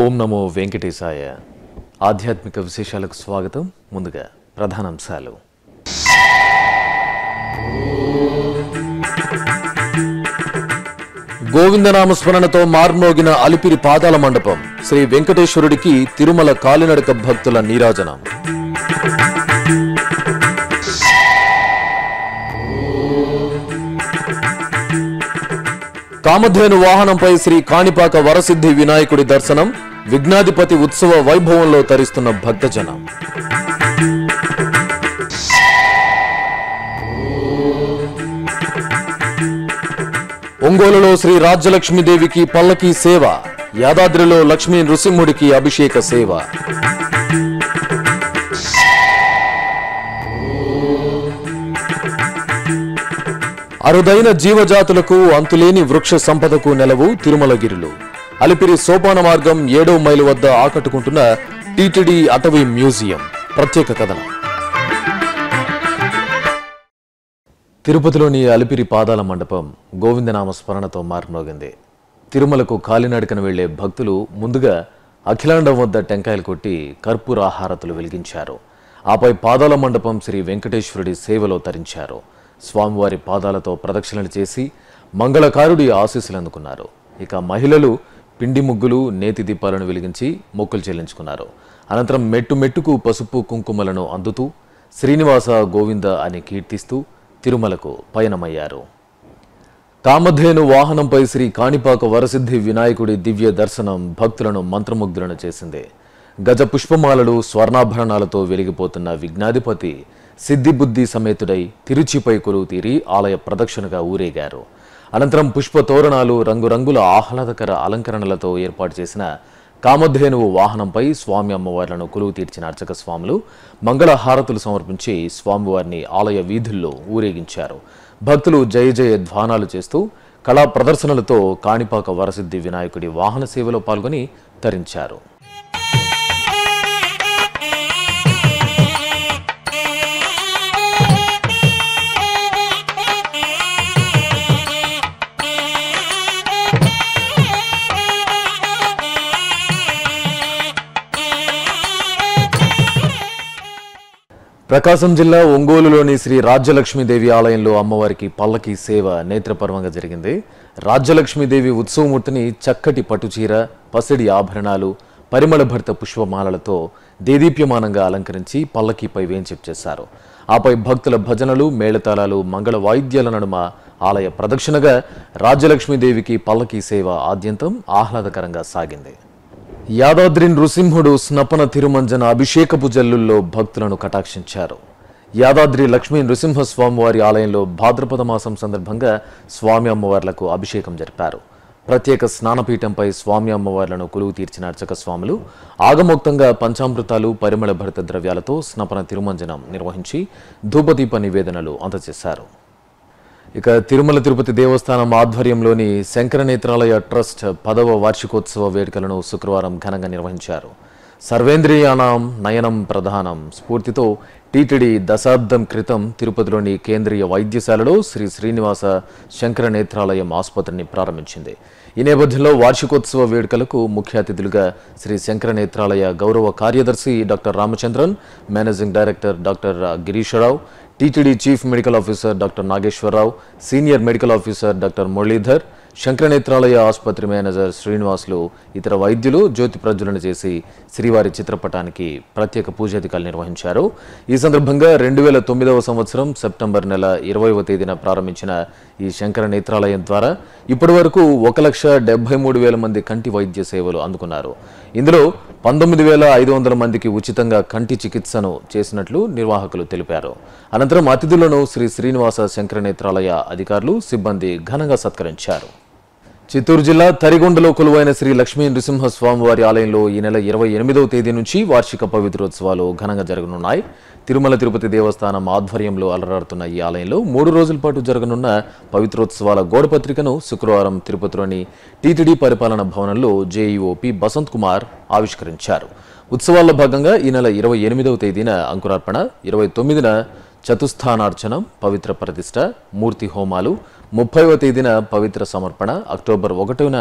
ఓం నమో వెంకటేశాయ ఆధ్యాత్మిక విశేషాలకు స్వాగతం ముందుగా ప్రధానాంశాలు గోవిందనామ స్మరణతో మార్మోగిన అలిపిరి పాదాల మండపం శ్రీ వెంకటేశ్వరుడికి తిరుమల కాలినడక భక్తుల నీరాజనం కామధేను వాహనంపై శ్రీ కాణిపాక వరసిద్ధి వినాయకుడి దర్శనం విఘ్నాధిపతి ఉత్సవ వైభవంలో తరిస్తున్న భక్తజనం ఒంగోలులో శ్రీ రాజ్యలక్ష్మీదేవికి పల్లకి సేవ యాదాద్రిలో లక్ష్మీ నృసింహుడికి అభిషేక సేవ అరుదైన జీవజాతులకు అంతులేని వృక్ష సంపదకు నెలవు తిరుమలగిరులు అలిపిరి సోపాన మార్గం ఏడో మైలు వద్ద ఆకట్టుకుంటున్న టీటీడీ అటవీ మ్యూజియం ప్రత్యేక కథనం తిరుపతిలోని అలిపిరి పాదాల మండపం గోవిందనామ స్మరణతో మారుమోగింది తిరుమలకు కాలినడకన వెళ్లే భక్తులు ముందుగా అఖిలాండం వద్ద టెంకాయలు కొట్టి కర్పూర హారతులు వెలిగించారు ఆపై పాదాల మండపం శ్రీ వెంకటేశ్వరుడి సేవలో తరించారు స్వామివారి పాదాలతో ప్రదక్షిణలు చేసి మంగళకారుడి ఆశీస్సులు అందుకున్నారు ఇక మహిళలు పిండి ముగ్గులు నేతి దీపాలను వెలిగించి మొక్కులు చెల్లించుకున్నారు అనంతరం మెట్టు మెట్టుకు పసుపు కుంకుమలను అందుతూ శ్రీనివాస గోవింద అని కీర్తిస్తూ తిరుమలకు పయనమయ్యారు కామధేను వాహనంపై శ్రీ కాణిపాక వరసిద్ధి వినాయకుడి దివ్య దర్శనం భక్తులను మంత్రముగ్ధులను చేసింది గజ పుష్పమాలలు స్వర్ణాభరణాలతో వెలిగిపోతున్న విఘ్నాధిపతి సిద్ధిబుద్ధి సమేతుడై తిరుచిపై కొలువు తీరి ఆలయ ప్రదక్షిణగా ఊరేగారు అనంతరం పుష్ప తోరణాలు రంగురంగుల ఆహ్లాదకర అలంకరణలతో ఏర్పాటు చేసిన కామధేనువు వాహనంపై స్వామి అమ్మవార్లను కొలువు తీర్చిన అర్చక స్వాములు మంగళ హారతులు సమర్పించి స్వామివారిని ఆలయ వీధుల్లో ఊరేగించారు భక్తులు జయ జయ ధ్వానాలు చేస్తూ కళా ప్రదర్శనలతో కాణిపాక వరసిద్ధి వినాయకుడి వాహన సేవలో పాల్గొని తరించారు ప్రకాశం జిల్లా ఒంగోలులోని శ్రీ రాజ్యలక్ష్మీదేవి ఆలయంలో అమ్మవారికి పల్లకి సేవ నేత్రపర్వంగా జరిగింది రాజ్యలక్ష్మీదేవి ఉత్సవమూర్తిని చక్కటి పట్టుచీర పసిడి ఆభరణాలు పరిమళ భర్త పుష్పమాలలతో దేదీప్యమానంగా అలంకరించి పల్లకీపై వేంచేపు చేశారు ఆపై భక్తుల భజనలు మేళతాళాలు మంగళ వాయిద్యాల నడుమ ఆలయ ప్రదక్షిణగా రాజ్యలక్ష్మీదేవికి పల్లకీ సేవ ఆద్యంతం ఆహ్లాదకరంగా సాగింది యాదాద్రి నృసింహుడు స్నపన తిరుమంజన అభిషేకపు జల్లుల్లో భక్తులను కటాక్షించారు యాదాద్రి లక్ష్మీ నృసింహస్వామివారి ఆలయంలో భాద్రపద మాసం సందర్భంగా స్వామి అమ్మవార్లకు అభిషేకం జరిపారు ప్రత్యేక స్నానపీఠంపై స్వామి అమ్మవార్లను కొలువు తీర్చిన అర్చక స్వాములు ఆగమోక్తంగా పంచామృతాలు పరిమళ భరిత ద్రవ్యాలతో స్నపన తిరుమంజనం నిర్వహించి ధూపదీప నివేదనలు అందజేశారు ఇక తిరుమల తిరుపతి దేవస్థానం ఆధ్వర్యంలోని శంకర నేత్రాలయ ట్రస్ట్ పదవ వార్షికోత్సవ వేడుకలను శుక్రవారం ఘనంగా నిర్వహించారు సర్వేంద్రియాణం నయనం ప్రధానం స్ఫూర్తితో టీటీడీ దశాబ్దం క్రితం తిరుపతిలోని కేంద్రీయ వైద్యశాలలో శ్రీ శ్రీనివాస శంకర నేత్రాలయం ఆసుపత్రిని ప్రారంభించింది ఈ నేపథ్యంలో వార్షికోత్సవ వేడుకలకు ముఖ్య అతిథులుగా శ్రీ శంకర నేత్రాలయ గౌరవ కార్యదర్శి doctor Ramachandran managing director doctor Gireeswararao TTD chief medical officer doctor Nageswararao senior medical officer doctor Muralidhar Shankaranetralaya ఆసుపత్రి మేనేజర్ శ్రీనివాసులు ఇతర వైద్యులు జ్యోతి ప్రజ్వలన చేసి శ్రీవారి చిత్రపటానికి ప్రత్యేక పూజాధికారులు నిర్వహించారు ఈ సందర్భంగా రెండు వేల తొమ్మిదవ సంవత్సరం సెప్టెంబర్ నెల ఇరవైవ తేదీన ప్రారంభించిన ఈ శంకర నేత్రాలయం ద్వారా ఇప్పటి వరకు ఒక లక్ష డెబ్బై మూడు వేల మంది కంటి వైద్య సేవలు అందుకున్నారు ఇందులో పంతొమ్మిది వేల ఐదు వందల మందికి ఉచితంగా కంటి చికిత్సను చేసినట్లు నిర్వాహకులు తెలిపారు అనంతరం అతిథులను శ్రీ శ్రీనివాస శంకర నేత్రాలయ అధికారులు సిబ్బంది ఘనంగా సత్కరించారు చిత్తూరు జిల్లా తరిగొండలో కొలువైన శ్రీ లక్ష్మీ నృసింహ స్వామివారి ఆలయంలో ఈ నెల ఇరవై ఎనిమిదవ తేదీ నుంచి వార్షిక పవిత్రోత్సవాలు ఘనంగా జరగనున్నాయి తిరుమల తిరుపతి దేవస్థానం ఆధ్వర్యంలో అలరాడుతున్న ఈ ఆలయంలో మూడు రోజుల పాటు జరగనున్న పవిత్రోత్సవాల గోడపత్రికను శుక్రవారం తిరుపతిలోని టీటీడీ పరిపాలన భవనంలో జేఈఓపి బసంత్ కుమార్ ఆవిష్కరించారు ఉత్సవాల్లో భాగంగా ఈ నెల ఇరవై ఎనిమిదవ తేదీన అంకురార్పణ ఇరవై తొమ్మిదిన చతుస్థానార్చనం పవిత్ర ప్రతిష్ట మూర్తి హోమాలు ముప్పైవ తేదీన పవిత్ర సమర్పణ అక్టోబర్ ఒకటిన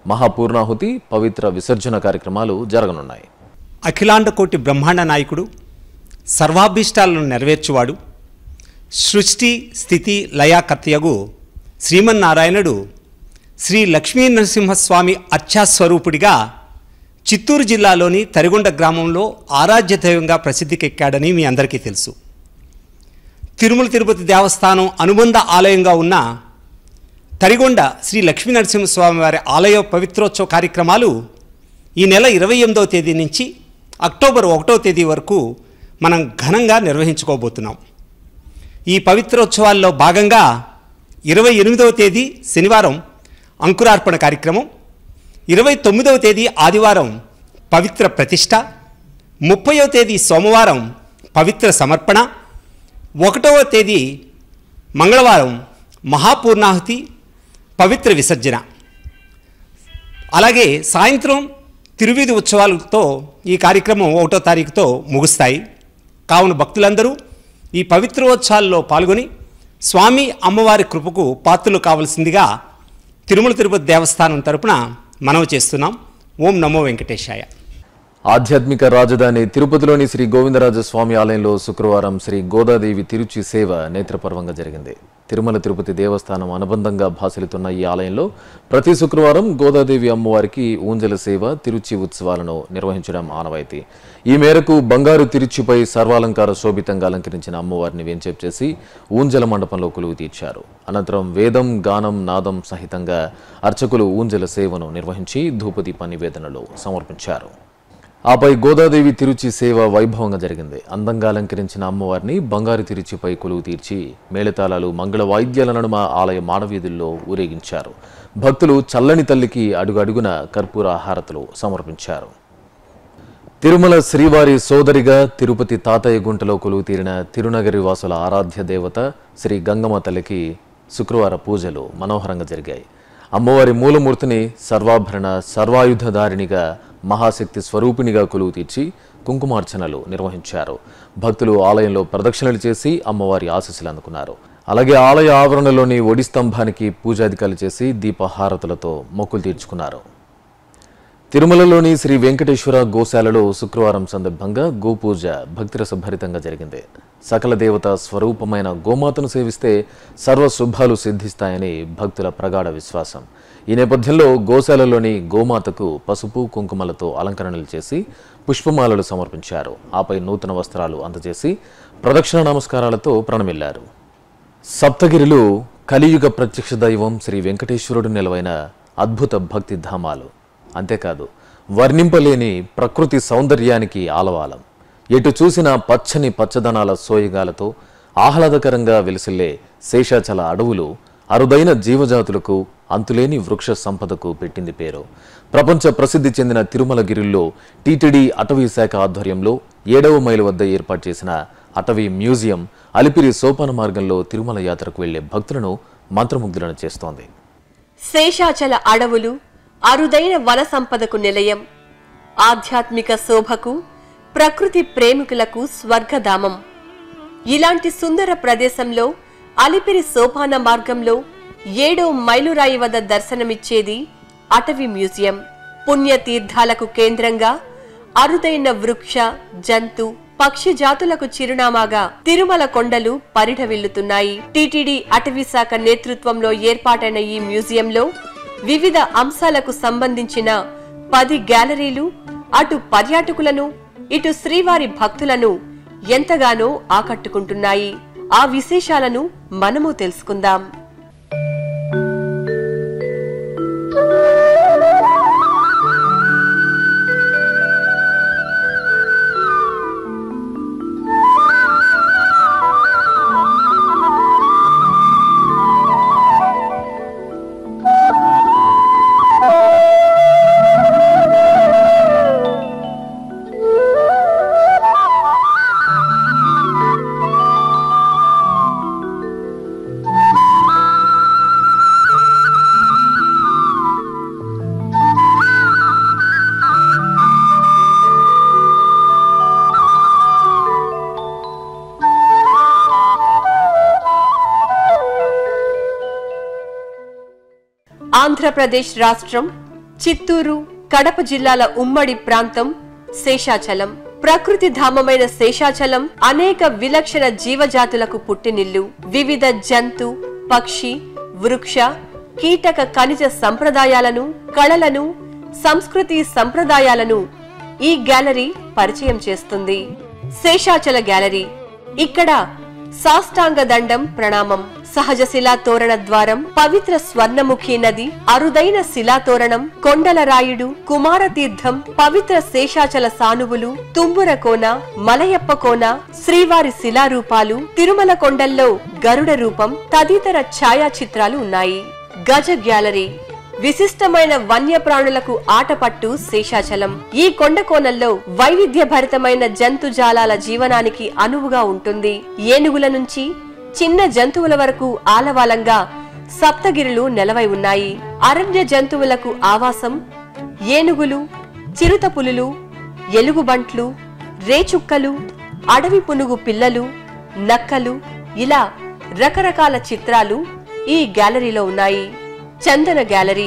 మహాపూర్ణాహుతి పవిత్ర విసర్జన కార్యక్రమాలు జరగనున్నాయి అఖిలాండ కోటి బ్రహ్మాండ నాయకుడు సర్వాభీష్టాలను నెరవేర్చువాడు సృష్టి స్థితి లయాకర్తయగు శ్రీమన్నారాయణుడు శ్రీ లక్ష్మీ నరసింహస్వామి అర్చాస్వరూపుడిగా చిత్తూరు జిల్లాలోని తరిగొండ గ్రామంలో ఆరాధ్య దైవంగా ప్రసిద్ధికెక్కాడని మీ అందరికీ తెలుసు తిరుమల తిరుపతి దేవస్థానం అనుబంధ ఆలయంగా ఉన్న తరిగొండ శ్రీ లక్ష్మీ నరసింహస్వామి వారి ఆలయ పవిత్రోత్సవ కార్యక్రమాలు ఈ నెల ఇరవై ఎనిమిదవ తేదీ నుంచి అక్టోబర్ ఒకటో తేదీ వరకు మనం ఘనంగా నిర్వహించుకోబోతున్నాం ఈ పవిత్రోత్సవాల్లో భాగంగా ఇరవై ఎనిమిదవ తేదీ శనివారం అంకురార్పణ కార్యక్రమం ఇరవై తొమ్మిదవ తేదీ ఆదివారం పవిత్ర ప్రతిష్ట ముప్పయో తేదీ సోమవారం పవిత్ర సమర్పణ ఒకటవ తేదీ మంగళవారం మహాపూర్ణాహుతి పవిత్ర విసర్జన అలాగే సాయంత్రం తిరువీధి ఉత్సవాలతో ఈ కార్యక్రమం ఒకటో తారీఖుతో ముగుస్తాయి కావున భక్తులందరూ ఈ పవిత్రోత్సవాల్లో పాల్గొని స్వామి అమ్మవారి కృపకు పాత్రలు కావలసిందిగా తిరుమల తిరుపతి దేవస్థానం తరపున మనవి చేస్తున్నాం ఓం నమో వెంకటేశాయ ఆధ్యాత్మిక రాజధాని తిరుపతిలోని శ్రీ గోవిందరాజ స్వామి ఆలయంలో శుక్రవారం శ్రీ గోదాదేవి తిరుచి సేవ నేత్రపర్వంగా జరిగింది తిరుమల తిరుపతి దేవస్థానం అనుబంధంగా భాసిల్లుతున్న ఈ ఆలయంలో ప్రతి శుక్రవారం గోదాదేవి అమ్మవారికి ఊంజల సేవ తిరుచి ఉత్సవాలను నిర్వహించడం ఆనవాయితీ ఈ మేరకు బంగారు తిరుచిపై సర్వాలంకార శోభితంగా అలంకరించిన అమ్మవారిని వెంచేపు చేసి ఊంజల మండపంలో కొలువు తీర్చారు అనంతరం వేదం గానం నాదం సహితంగా అర్చకులు ఊంజల సేవను నిర్వహించి ధూపదీప నివేదనలు సమర్పించారు ఆపై గోదాదేవి తిరుచి సేవ వైభవంగా జరిగింది అందంగా అలంకరించిన అమ్మవారిని బంగారు తిరుచిపై కొలువు తీర్చి మేళతాళాలు మంగళ వాయిద్యాల నడుమ ఆలయ మానవీధుల్లో ఊరేగించారు భక్తులు చల్లని తల్లికి అడుగడుగున కర్పూర హారతులు సమర్పించారు తిరుమల శ్రీవారి సోదరిగా తిరుపతి తాతయ్య గుంటలో కొలువు తీరిన తిరునగరి వాసుల ఆరాధ్య దేవత శ్రీ గంగమ్మ తల్లికి శుక్రవార పూజలు మనోహరంగా జరిగాయి అమ్మవారి మూలమూర్తిని సర్వాభరణ సర్వాయుధధారిణిగా మహాశక్తి స్వరూపిణిగా కొలువు తీర్చి కుంకుమార్చనలు నిర్వహించారు భక్తులు ఆలయంలో ప్రదక్షిణలు చేసి అమ్మవారి ఆశీస్సులు అందుకున్నారు అలాగే ఆలయ ఆవరణలోని ఒడి స్తంభానికి పూజాధికారులు చేసి దీపహారతులతో మొక్కులు తీర్చుకున్నారు తిరుమలలోని శ్రీ వెంకటేశ్వర గోశాలలో శుక్రవారం సందర్భంగా గోపూజ భక్తిరస భరితంగా జరిగింది సకల దేవత స్వరూపమైన గోమాతను సేవిస్తే సర్వ శుభాలు సిద్ధిస్తాయని భక్తుల ప్రగాఢ విశ్వాసం ఈ నేపథ్యంలో గోశాలలోని గోమాతకు పసుపు కుంకుమలతో అలంకరణలు చేసి పుష్పమాలలు సమర్పించారు ఆపై నూతన వస్త్రాలు అందజేసి ప్రదక్షిణ నమస్కారాలతో ప్రణమిల్లారు సప్తగిరిలో కలియుగ ప్రత్యక్ష దైవం శ్రీ వెంకటేశ్వరుడు నిలవైన అద్భుత భక్తి ధామాలు అంతేకాదు వర్ణింపలేని ప్రకృతి సౌందర్యానికి ఆలవాలం ఎటు చూసినా పచ్చని పచ్చదనాల సోయగాలతో ఆహ్లాదకరంగా వెలిసిల్లే శేషాచల అడవులు అరుదైన జీవజాతులకు అంతులేని వృక్ష సంపదకు పెట్టింది పేరు ప్రపంచ ప్రసిద్ధి చెందిన తిరుమలగిరిలో టీటీడీ అటవీ శాఖ ఆధ్వర్యంలో ఏడవ మైలు వద్ద ఏర్పాటు చేసిన అటవీ మ్యూజియం అలిపిరి సోపాన మార్గంలో తిరుమల యాత్రకు వెళ్లే భక్తులను మంత్రముగ్ధులను చేస్తోంది శేషాచల అడవులు అరుదైన వన సంపదకు నిలయం ఆధ్యాత్మిక శోభకు ప్రకృతి ప్రేమికులకు స్వర్గధామం ఇలాంటి సుందర ప్రదేశంలో అలిపిరి సోపాన మార్గంలో ఏడో మైలురాయి వద్ద దర్శనమిచ్చేది అటవీ మ్యూజియం పుణ్యతీర్థాలకు కేంద్రంగా అరుదైన వృక్ష జంతు పక్షి జాతులకు చిరునామాగా తిరుమల కొండలు పరిఢవిల్లుతున్నాయి టీటీడీ అటవీ శాఖ నేతృత్వంలో ఏర్పాటైన ఈ మ్యూజియంలో వివిధ అంశాలకు సంబంధించిన పది గ్యాలరీలు అటు పర్యాటకులను ఇటు శ్రీవారి భక్తులను ఎంతగానో ఆకట్టుకుంటున్నాయి ఆ విశేషాలను మనము తెలుసుకుందాం ఆంధ్రప్రదేశ్ రాష్ట్రం చిత్తూరు కడప జిల్లాల ఉమ్మడి ప్రాంతం శేషాచలం ప్రకృతి ధామమైన శేషాచలం అనేక విలక్షణ జీవజాతులకు పుట్టినిల్లు వివిధ జంతు పక్షి వృక్ష కీటక ఖనిజ సంప్రదాయాలను కళలను సంస్కృతి సంప్రదాయాలను ఈ గ్యాలరీ పరిచయం చేస్తుంది శేషాచల గ్యాలరీ ఇక్కడ సాష్టాంగ దండం ప్రణామం సహజ శిలా తోరణ ద్వారం పవిత్ర స్వర్ణముఖి నది అరుదైన శిలాతోరణం కొండల రాయుడు కుమారతీర్థం పవిత్ర శేషాచల సానువులు తుంబుర కోన మలయప్ప కోన శ్రీవారి శిలారూపాలు తిరుమల కొండల్లో గరుడ రూపం తదితర ఛాయాచిత్రాలు ఉన్నాయి గజ గ్యాలరీ విశిష్టమైన వన్యప్రాణులకు ఆటపట్టు శేషాచలం ఈ కొండ కోణంలో వైవిధ్యభరితమైన జంతుజాలాల జీవనానికి అనువుగా ఉంటుంది ఏనుగుల నుంచి చిన్న జంతువుల వరకు ఆలవాలంగా సప్తగిరులు నెలవై ఉన్నాయి అరణ్య జంతువులకు ఆవాసం ఏనుగులు చిరుత పులులు ఎలుగుబంట్లు రేచుక్కలు అడవి పునుగు పిల్లలు నక్కలు ఇలా రకరకాల చిత్రాలు ఈ గ్యాలరీలో ఉన్నాయి చందన గ్యాలరీ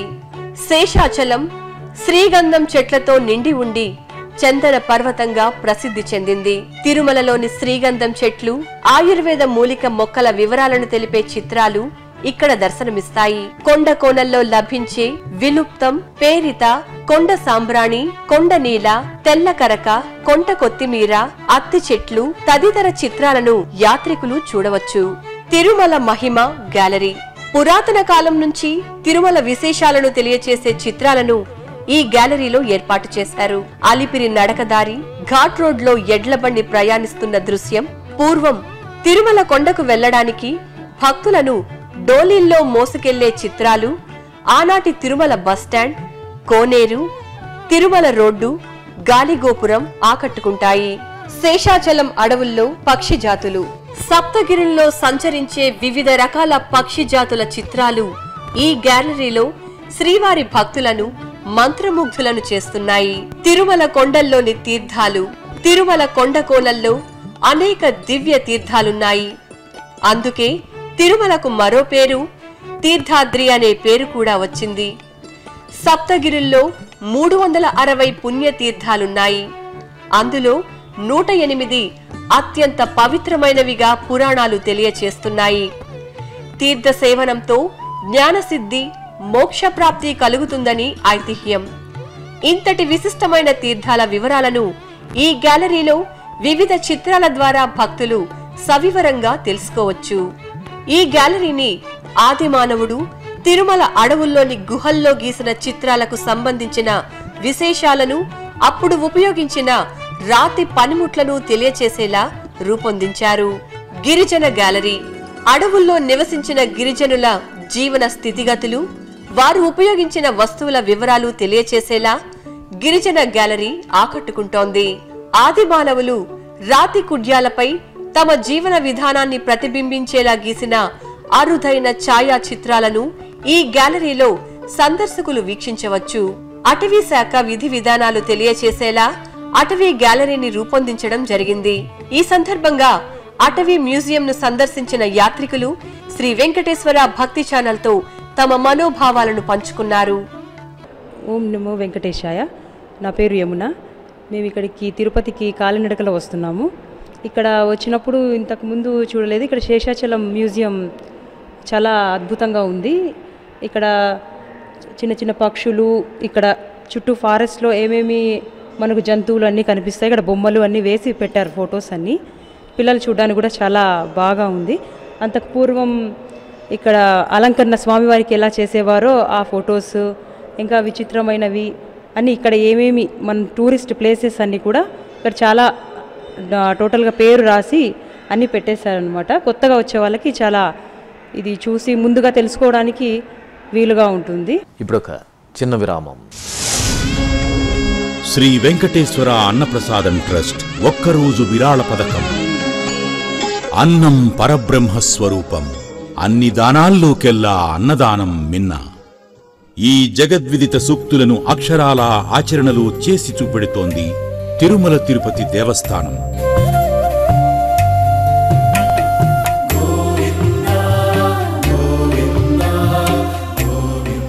శేషాచలం శ్రీగంధం చెట్లతో నిండి ఉండి చందన పర్వతంగా ప్రసిద్ధి చెందింది తిరుమలలోని శ్రీగంధం చెట్లు ఆయుర్వేద మూలిక మొక్కల వివరాలను తెలిపే చిత్రాలు ఇక్కడ దర్శనమిస్తాయి కొండ కోణల్లో లభించే విలుప్తం పేరిత కొండ సాంబ్రాణి కొండ నీల తెల్ల కరక కొంట కొత్తిమీర అత్తి చెట్లు తదితర చిత్రాలను యాత్రికులు చూడవచ్చు తిరుమల మహిమ గ్యాలరీ పురాతన కాలం నుంచి తిరుమల విశేషాలను తెలియచేసే చిత్రాలను ఈ గ్యాలరీలో ఏర్పాటు చేశారు అలిపిరి నడకదారి ఘాట్ రోడ్ లో ఎడ్ల బండి ప్రయాణిస్తున్న దృశ్యం పూర్వం తిరుమల కొండకు వెళ్లడానికి భక్తులను డోలీల్లో మోసుకెళ్లే చిత్రాలు ఆనాటి తిరుమల బస్టాండ్ కోనేరు తిరుమల రోడ్డు గాలిగోపురం ఆకట్టుకుంటాయి శేషాచలం అడవుల్లో పక్షి జాతులు సప్తగిరుల్లో సంచరించే వివిధ రకాల పక్షి జాతుల చిత్రాలు ఈ గ్యాలరీలో శ్రీవారి భక్తులను మంత్రముగ్ధులను చేస్తున్నాయి తిరుమల కొండల్లోని తీర్థాలు తిరుమల కొండ కోణల్లో అనేక దివ్య తీర్థాలున్నాయి అందుకే తిరుమలకు మరో పేరు తీర్థాద్రి అనే పేరు కూడా వచ్చింది సప్తగిరుల్లో మూడు వందల అరవై పుణ్య తీర్థాలున్నాయి అందులో నూట ఎనిమిది అత్యంత పవిత్రమైనవిగా పురాణాలు తెలియచేస్తున్నాయి తీర్థ సేవనంతో జ్ఞానసిద్ధి మోక్షప్రాప్తి కలుగుతుందని ఐతిహ్యం ఇంతటి విశిష్టమైన తీర్థాల వివరాలను ఈ గ్యాలరీలో వివిధ చిత్రాల ద్వారా భక్తులు సవివరంగా తెలుసుకోవచ్చు ఈ గ్యాలరీని ఆదిమానవుడు తిరుమల అడవుల్లోని గుహల్లో గీసిన చిత్రాలకు సంబంధించిన విశేషాలను అప్పుడు ఉపయోగించిన రాతి పనిముట్లను తెలియచేసేలా రూపొందించారు గిరిజన గ్యాలరీ అడవుల్లో నివసించిన గిరిజనుల జీవన స్థితిగతులు వారు ఉపయోగించిన వస్తువుల వివరాలు తెలియచేసేలా గిరిజన గ్యాలరీ ఆకట్టుకుంటోంది ఆది మానవులు రాతి కుడ్యాలపై తమ జీవన విధానాన్ని ప్రతిబింబించేలా గీసిన అరుదైన ఛాయా చిత్రాలను ఈ గ్యాలరీలో సందర్శకులు వీక్షించవచ్చు అటవీ శాఖ విధి విధానాలు తెలియచేసేలా అటవీ గ్యాలరీని రూపొందించడం జరిగింది ఈ సందర్భంగా అటవీ మ్యూజియం ను సందర్శించిన యాత్రికులు శ్రీ వెంకటేశ్వర భక్తి ఛానల్ తో తమ మనోభావాలను పంచుకున్నారు ఓం నమో వెంకటేశాయ నా పేరు యమున మేము ఇక్కడికి తిరుపతికి కాలినడకలో వస్తున్నాము ఇక్కడ వచ్చినప్పుడు ఇంతకు ముందు చూడలేదు ఇక్కడ శేషాచలం మ్యూజియం చాలా అద్భుతంగా ఉంది ఇక్కడ చిన్న చిన్న పక్షులు ఇక్కడ చుట్టూ ఫారెస్ట్లో ఏమేమి మనకు జంతువులు అన్నీ కనిపిస్తాయి ఇక్కడ బొమ్మలు అన్నీ వేసి పెట్టారు ఫొటోస్ అన్నీ పిల్లలు చూడడానికి కూడా చాలా బాగా ఉంది అంతకు పూర్వం ఇక్కడ అలంకరణ స్వామివారికి ఎలా చేసేవారో ఆ ఫొటోస్ ఇంకా విచిత్రమైనవి అన్నీ ఇక్కడ ఏమేమి మన టూరిస్ట్ ప్లేసెస్ అన్నీ కూడా ఇక్కడ చాలా డా- టోటల్గా పేరు రాసి అన్నీ పెట్టేశారనమాట కొత్తగా వచ్చే వాళ్ళకి చాలా ఇది చూసి ముందుగా తెలుసుకోవడానికి వీలుగా ఉంటుంది ఇప్పుడు ఒక చిన్న విరామం శ్రీ వెంకటేశ్వర అన్నప్రసాదం ట్రస్ట్ ఒక్కరోజు విరాళ పథకం అన్నం పరబ్రహ్మ స్వరూపం అన్ని దానాల్లోకెల్లా అన్నదానం మిన్న ఈ జగద్విదిత సూక్తులను అక్షరాల ఆచరణలో చేసి చూపెడుతోంది తిరుమల తిరుపతి దేవస్థానం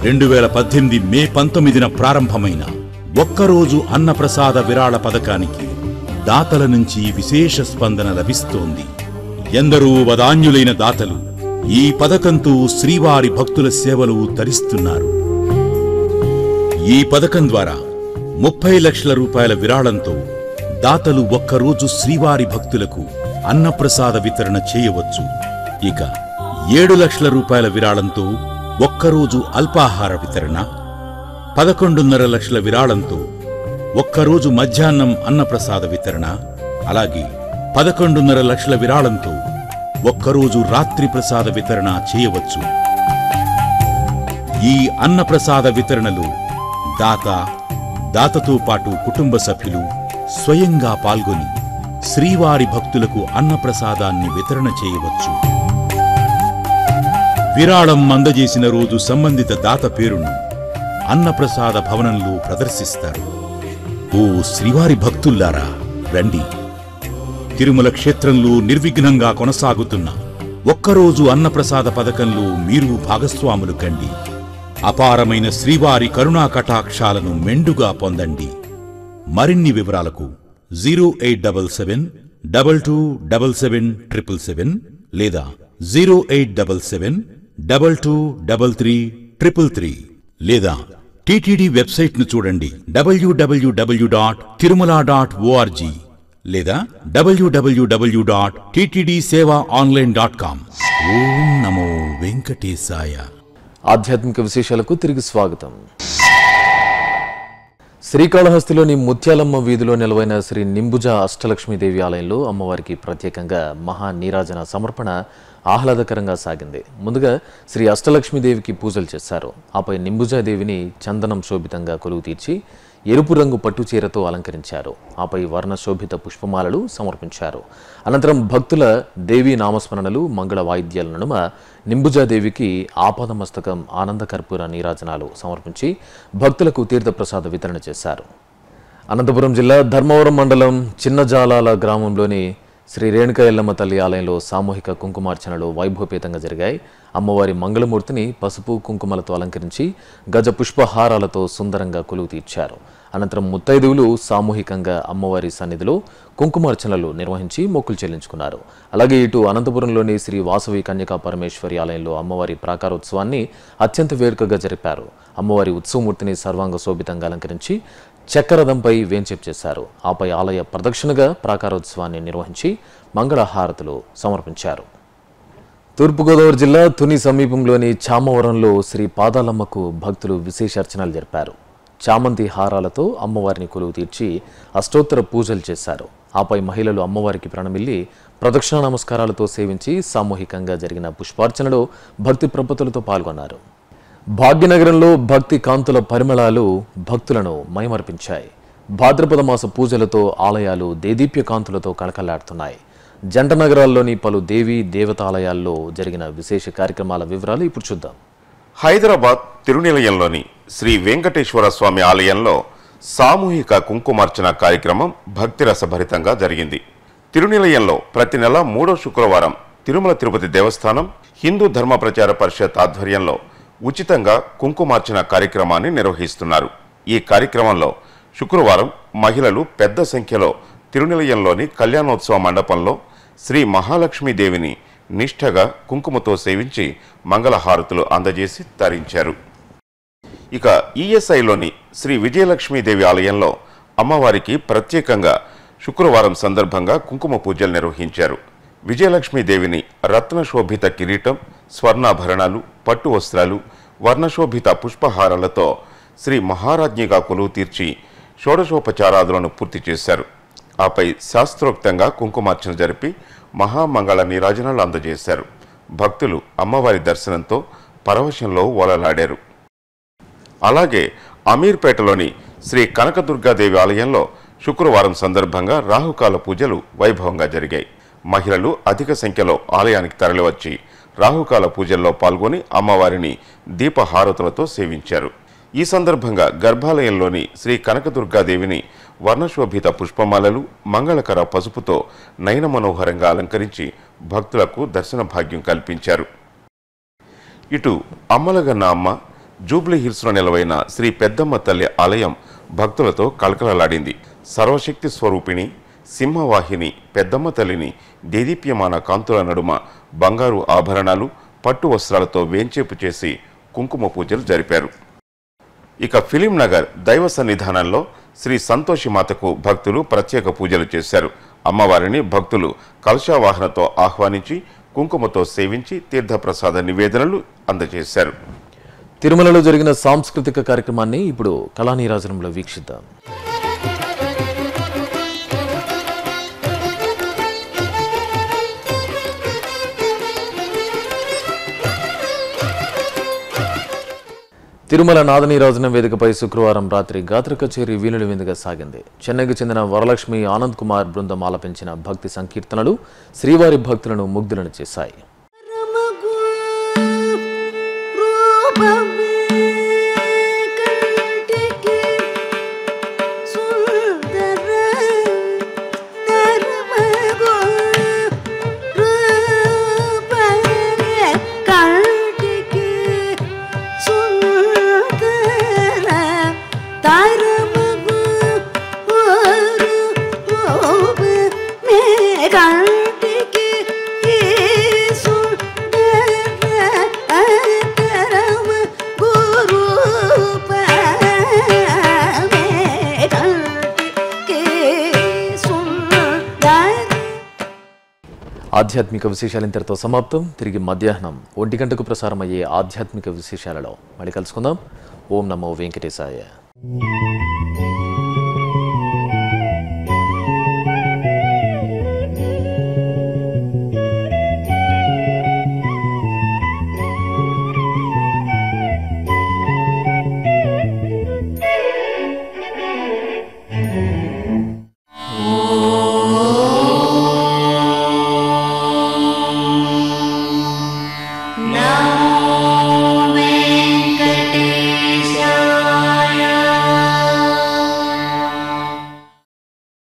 రెండు వేల పద్దెనిమిది మే పంతొమ్మిదిన ప్రారంభమైన ఒక్కరోజు అన్నప్రసాద విరాళ పథకానికి దాతల నుంచి విశేష స్పందన లభిస్తోంది ఎందరో వదాన్యులైన దాతలు ఈ పథకంతో శ్రీవారి భక్తుల సేవలు తరిస్తున్నారు ఈ పథకం ద్వారా ముప్పై లక్షల రూపాయల విరాళంతో దాతలు ఒక్కరోజు శ్రీవారి భక్తులకు అన్నప్రసాద వితరణ చేయవచ్చు ఇక ఏడు లక్షల రూపాయల విరాళంతో ఒక్కరోజు అల్పాహార వితరణ పదకొండున్నర లక్షల విరాళంతో ఒక్కరోజు మధ్యాహ్నం అన్నప్రసాద వితరణ అలాగే పదకొండున్నర లక్షల విరాళంతో ఒక్కరోజు రాత్రి ప్రసాద వితరణ చేయవచ్చు ఈ అన్నప్రసాద వితరణలో దాత దాతతో పాటు కుటుంబ సభ్యులు స్వయంగా పాల్గొని శ్రీవారి భక్తులకు అన్నప్రసాదాన్ని వితరణ చేయవచ్చు విరాళం అందజేసిన రోజు సంబంధిత దాత పేరును అన్నప్రసాద భవనంలో ప్రదర్శిస్తారు ఓ శ్రీవారి భక్తుల్లారా రండి తిరుమల క్షేత్రంలో నిర్విఘ్నంగా కొనసాగుతున్న ఒక్కరోజు అన్నప్రసాద పథకంలో మీరు భాగస్వాములు కండి అపారమైన శ్రీవారి కరుణా కటాక్షాలను మెండుగా పొందండి మరిన్ని వివరాలకు zero eight double seven double two double seven triple seven లేదా zero eight double seven double two double three triple three లేదా టీటీడీ వెబ్సైట్ను చూడండి W W W dot Tirumala dot O R G లేదా W W W dot TTD seva online dot com ఓం నమో వెంకటేశాయ ఆధ్యాత్మిక విశేషాలకు తిరిగి స్వాగతం శ్రీకాళహస్తిలోని ముత్యాలమ్మ వీధిలో నిలవైన శ్రీ నింబుజ అష్టలక్ష్మీదేవి ఆలయంలో అమ్మవారికి ప్రత్యేకంగా మహా నీరాజన సమర్పణ ఆహ్లాదకరంగా సాగింది ముందుగా శ్రీ అష్టలక్ష్మీదేవికి పూజలు చేశారు ఆపై నింబుజాదేవిని చందనం శోభితంగా కొలువు తీర్చి ఎరుపు రంగు పట్టు చీరతో అలంకరించారు ఆపై వర్ణ శోభిత పుష్పమాలలు సమర్పించారు అనంతరం భక్తుల దేవీ నామస్మరణలు మంగళ వాయిద్యాల నడుమ నింబుజాదేవికి ఆపాదమస్తకం ఆనంద కర్పూర నీరాజనాలు సమర్పించి భక్తులకు తీర్థప్రసాద వితరణ చేశారు అనంతపురం జిల్లా ధర్మవరం మండలం చిన్నజాలాల గ్రామంలోని శ్రీ రేణుక ఎల్లమ్మ తల్లి ఆలయంలో సామూహిక కుంకుమార్చనలు వైభవపేతంగా జరిగాయి అమ్మవారి మంగళమూర్తిని పసుపు కుంకుమలతో అలంకరించి గజ పుష్పహారాలతో సుందరంగా కొలువు తీర్చారు అనంతరం ముత్తైదువులు సామూహికంగా అమ్మవారి సన్నిధిలో కుంకుమార్చనలు నిర్వహించి మొక్కులు చెల్లించుకున్నారు అలాగే ఇటు అనంతపురంలోని శ్రీ వాసవి కన్యకా పరమేశ్వరి ఆలయంలో అమ్మవారి ప్రాకారోత్సవాన్ని అత్యంత వేడుకగా జరిపారు అమ్మవారి ఉత్సవమూర్తిని సర్వాంగ శోభితంగా అలంకరించి చక్రరథంపై వేంచేపు చేశారు ఆపై ఆలయ ప్రదక్షిణగా ప్రాకారోత్సవాన్ని నిర్వహించి మంగళహారతులు సమర్పించారు తూర్పుగోదావరి జిల్లా తుని సమీపంలోని చామవరంలో శ్రీ పాదాలమ్మకు భక్తులు విశేష అర్చనలు జరిపారు చామంతి హారాలతో అమ్మవారిని కొలువు తీర్చి అష్టోత్తర పూజలు చేశారు ఆపై మహిళలు అమ్మవారికి ప్రణమిల్లి ప్రదక్షిణ నమస్కారాలతో సేవించి సామూహికంగా జరిగిన పుష్పార్చనలో భక్తి ప్రపతులతో పాల్గొన్నారు భాగ్యనగరంలో భక్తి కాంతుల పరిమళాలు భక్తులను మైమర్పించాయి భాద్రపద మాస పూజలతో ఆలయాలు దేదీప్య కాంతులతో కళకళలాడుతున్నాయి జంట నగరాల్లోని పలు దేవీ దేవతాలయాల్లో జరిగిన విశేష కార్యక్రమాల వివరాలు ఇప్పుడు చూద్దాం హైదరాబాద్ తిరునిలయంలోని శ్రీ వెంకటేశ్వర స్వామి ఆలయంలో సామూహిక కుంకుమార్చన కార్యక్రమం భక్తిరసభరితంగా జరిగింది తిరునిలయంలో ప్రతి నెల మూడో శుక్రవారం తిరుమల తిరుపతి దేవస్థానం హిందూ ధర్మ ప్రచార పరిషత్ ఆధ్వర్యంలో ఉచితంగా కుంకుమార్చన కార్యక్రమాన్ని నిర్వహిస్తున్నారు ఈ కార్యక్రమంలో శుక్రవారం మహిళలు పెద్ద సంఖ్యలో తిరునిలయంలోని కళ్యాణోత్సవ మండపంలో శ్రీ మహాలక్ష్మీదేవిని నిష్ఠగా కుంకుమతో సేవించి మంగళహారతులు అందజేసి తరించారు ఇక ఈఎస్ఐలోని శ్రీ విజయలక్ష్మీదేవి ఆలయంలో అమ్మవారికి ప్రత్యేకంగా శుక్రవారం సందర్భంగా కుంకుమ పూజలు నిర్వహించారు విజయలక్ష్మీదేవిని రత్నశోభిత కిరీటం స్వర్ణాభరణాలు పట్టు వస్త్రాలు వర్ణశోభిత పుష్పహారాలతో శ్రీ మహారాజ్ఞిగా కొలువు తీర్చి షోడశోపచారాదులను పూర్తి చేశారు ఆపై శాస్త్రోక్తంగా కుంకుమార్చన జరిపి మహామంగళ నీరాజనాలు అందజేశారు భక్తులు అమ్మవారి దర్శనంతో పరవశంలో ఓలలాడారు అలాగే అమీర్పేటలోని శ్రీ కనకదుర్గాదేవి ఆలయంలో శుక్రవారం సందర్భంగా రాహుకాల పూజలు వైభవంగా జరిగాయి మహిళలు అధిక సంఖ్యలో ఆలయానికి తరలివచ్చి రాహుకాల పూజల్లో పాల్గొని అమ్మవారిని దీపహారతులతో సేవించారు ఈ సందర్భంగా గర్భాలయంలోని శ్రీ కనకదుర్గాదేవిని వర్ణశోభిత పుష్పమాలలు మంగళకర పసుపుతో నయన మనోహరంగా అలంకరించి భక్తులకు దర్శన భాగ్యం కల్పించారు ఇటు అమ్మలగన్న అమ్మ జూబ్లీ హిల్స్లో నిలవైన శ్రీ పెద్దమ్మ తల్లి ఆలయం భక్తులతో కలకలలాడింది సర్వశక్తి స్వరూపిణి సింహవాహిని పెద్దమ్మ తల్లిని దేదీప్యమాన కాంతుల నడుమ బంగారు ఆభరణాలు పట్టు వస్త్రాలతో వేంచేపు చేసి కుంకుమ పూజలు జరిపారు ఇక ఫిలిం నగర్ దైవ సన్నిధానంలో శ్రీ సంతోషి మాతకు భక్తులు ప్రత్యేక పూజలు చేశారు అమ్మవారిని భక్తులు కలశావాహనతో ఆహ్వానించి కుంకుమతో సేవించి తీర్థప్రసాద నివేదనలు అందజేశారు తిరుమలలో జరిగిన సాంస్కృతిక కార్యక్రమాన్ని ఇప్పుడు కళానీరాజనంలో వీక్షిద్దాం తిరుమల నాదనీరాజనం వేదికపై శుక్రవారం రాత్రి గాత్ర కచేరీ వీణుల విందుగా సాగింది చెన్నైకి చెందిన వరలక్ష్మి ఆనంద్ కుమార్ బృందం ఆలపించిన భక్తి సంకీర్తనలు శ్రీవారి భక్తులను ముగ్ధులను చేశాయి రమగు రూపమే కంటికి సుందర నరమగు రూపమే కంటికి సుందర తరమగు రూపమే కంటికి ఆధ్యాత్మిక విశేషాలు ఇంతటితో సమాప్తం తిరిగి మధ్యాహ్నం ఒంటి గంటకు ప్రసారమయ్యే ఆధ్యాత్మిక విశేషాలలో మళ్ళీ కలుసుకుందాం ఓం నమో వెంకటేశాయ